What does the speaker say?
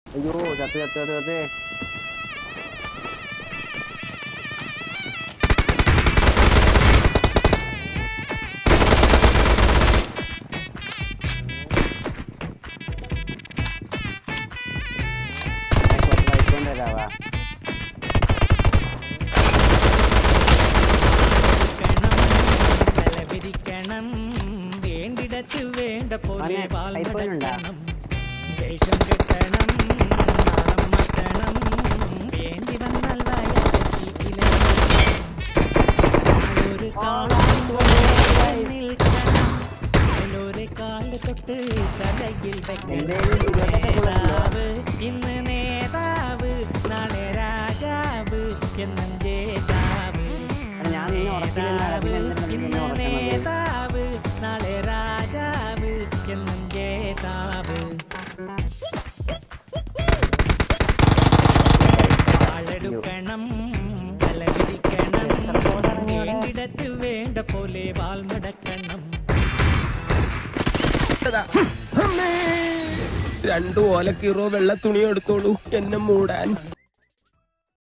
അയ്യോ ചത്ത് ചത്ത് ചത്ത് ചത്ത് വരാവാ വിരിക്കണം വേണ്ടിടത്ത് വേണ്ട പോലെ മോനെ, വാൾ iPhone ഉണ്ടോ? നടക്കണം വേഷം കെട്ടണം നാണം മത്തണം വേണ്ടി വന്നാൽ ഒരു കാലം നിൽക്കണം ഒരു കാല് തൊട്ട് തലയിൽ എന്തേലും ഇരുപത്തെട്ട് നേതാവ് ഇന്ന് നേതാവ് നാളെ രാജാവ് എന്നും ജേതാവ് എടാ, ഞാൻ നിന്നെ ഉറക്കില്ലെന്നാ, പിന്നെ എന്തിനാ നീ ഇന്ന് എന്നെ ഉറക്കുന്നത്? നേതാവ് നാളെ രാജാവ് എന്നും ജേതാവ് വാളെടുക്കണം തലവിരിക്കണം വേണ്ടിടത്ത് വേണ്ട പോലെ വാൾ മടക്കണം രണ്ടു ഓലക്കീറോ വെള്ള തുണി എടുത്തോളൂ എന്നെ മൂടാൻ